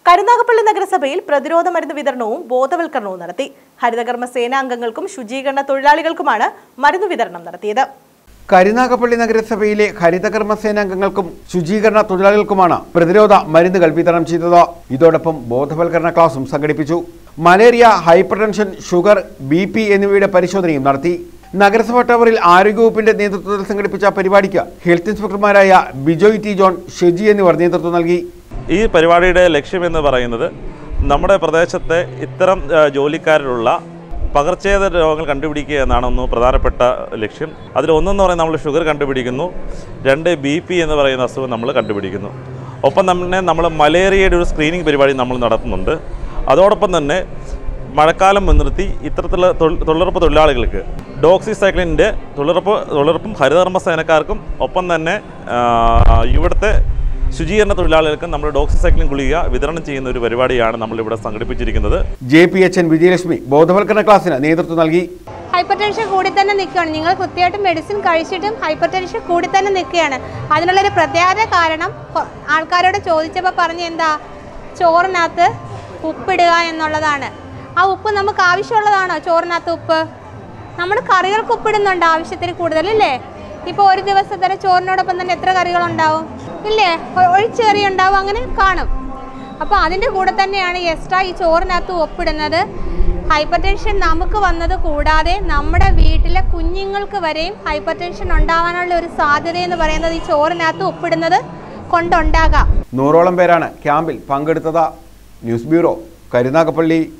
കരുനാഗപ്പള്ളി നഗരസഭയിൽ പ്രതിരോധ മരുന്ന് വിതരണവും ബോധവൽക്കരണവും നടത്തി ഹരിതകർമ്മ സേനാംഗങ്ങൾക്കും ശുചീകരണ തൊഴിലാളികൾക്കുമാണ് മരുന്ന് വിതരണം നടത്തിയത് കരുനാഗപ്പള്ളി നഗരസഭയിലെ ഹരിതകർമ്മ സേനാംഗങ്ങൾക്കും ശുചീകരണ തൊഴിലാളികൾക്കുമാണ് പ്രതിരോധ മരുന്നുകൾ വിതരണം ചെയ്തത് ഇതോടൊപ്പം ബോധവൽക്കരണ ക്ലാസും സംഘടിപ്പിച്ചു malaria hypertension sugar B P എന്നിവയുടെ പരിശോധനയും നടത്തി നഗരസഭാ ടവറിൽ ആരോഗ്യവകുപ്പിന്റെ നേതൃത്വത്തിൽ സംഘടിപ്പിച്ച പരിപാടിക്ക് ഹെൽത്ത് ഇൻസ്പെക്ടർമാരായ ബിജോയ് ടി ജോൺ ഷെജി എന്നിവർ നേതൃത്വം നൽകി ഈ പരിപാടിയുടെ ലക്ഷ്യമെന്ന് പറയുന്നത് നമ്മുടെ പ്രദേശത്തെ ഇത്തരം ആ, ജോലിക്കാരിലുള്ള പകർച്ചേത രോഗങ്ങൾ കണ്ടുപിടിക്കുക എന്നാണ് ഒന്ന് പ്രധാനപ്പെട്ട ലക്ഷ്യം അതിൽ ഒന്നെന്ന് പറയുന്നത് നമ്മൾ ഷുഗർ കണ്ടുപിടിക്കുന്നു രണ്ട് ബി പി എന്ന് പറയുന്ന അസുഖം നമ്മൾ കണ്ടുപിടിക്കുന്നു ഒപ്പം തന്നെ നമ്മൾ മലേറിയയുടെ ഒരു സ്ക്രീനിങ് പരിപാടി നമ്മൾ നടത്തുന്നുണ്ട് അതോടൊപ്പം തന്നെ മഴക്കാലം മുൻനിർത്തി ഇത്തരത്തിലുള്ള തൊഴിൽ- തൊഴിലുറപ്പ് തൊഴിലാളികൾക്ക് ഡോക്സിസൈക്ലിൻ്റെ തൊഴിലുറപ്പ് തൊഴിലുറപ്പും ഹരിതകർമ്മ സേനക്കാർക്കും ഒപ്പം തന്നെ ആ, ഇവിടുത്തെ ശുചീകരണ തൊഴിലാളികൾക്കും നമ്മൾ ഡോക്സിസൈക്ലിൻ ഗുളിക വിതരണം ചെയ്യുന്ന ഒരു പരിപാടിയാണ് നമ്മളിവിടെ സംഘടിപ്പിച്ചിരിക്കുന്നത് J P H N Vijayalakshmi ബോധവൽക്കരണ ക്ലാസ്സിന് നേതൃത്വം നൽകി ഹൈപ്പർ ടെൻഷൻ കൂടി തന്നെ നിൽക്കുകയാണ് നിങ്ങൾ കൃത്യമായിട്ട് മെഡിസിൻ കഴിച്ചിട്ടും ഹൈപ്പർ ടെൻഷൻ കൂടി തന്നെ നിൽക്കുകയാണ് അതിനുള്ളൊരു പ്രത്യേക കാരണം കൊ- ആൾക്കാരോട് ചോദിച്ചപ്പോൾ പറഞ്ഞ എന്താ ചോറിനകത്ത് ഉപ്പിടുക എന്നുള്ളതാണ് ആ ഉപ്പ് നമുക്ക് ആവശ്യമുള്ളതാണോ ചോറിനകത്ത് ഉപ്പ് നമ്മൾ കറികൾക്ക് ഉപ്പിടുന്നുണ്ട് ആവശ്യത്തിന് കൂടുതൽ ഇല്ലേ ഇപ്പോൾ ഒരു ദിവസത്തെ ചോറിനോടൊപ്പം തന്നെ എത്ര കറികളുണ്ടാവും ഇല്ലേ ഒ- ഒഴിച്ചുകറി ഉണ്ടാവും അങ്ങനെ കാണും അപ്പോൾ അതിൻ്റെ കൂടെ തന്നെയാണ് എക്സ്ട്രാ ഈ ചോറിനകത്ത് ഒപ്പിടുന്നത് ഹൈപ്പർ ടെൻഷൻ നമുക്ക് വന്നത് കൂടാതെ നമ്മുടെ വീട്ടിലെ കുഞ്ഞുങ്ങൾക്ക് വരെയും ഹൈപ്പർ ടെൻഷൻ ഉണ്ടാവാനുള്ള ഒരു സാധ്യത എന്ന് പറയുന്നത് ഈ ചോറിനകത്ത് ഒപ്പിടുന്നത് കൊണ്ടുണ്ടാകാം നൂറോളം പേരാണ് ക്യാമ്പിൽ പങ്കെടുത്തത് ന്യൂസ് ബ്യൂറോ കരുനാഗപ്പള്ളി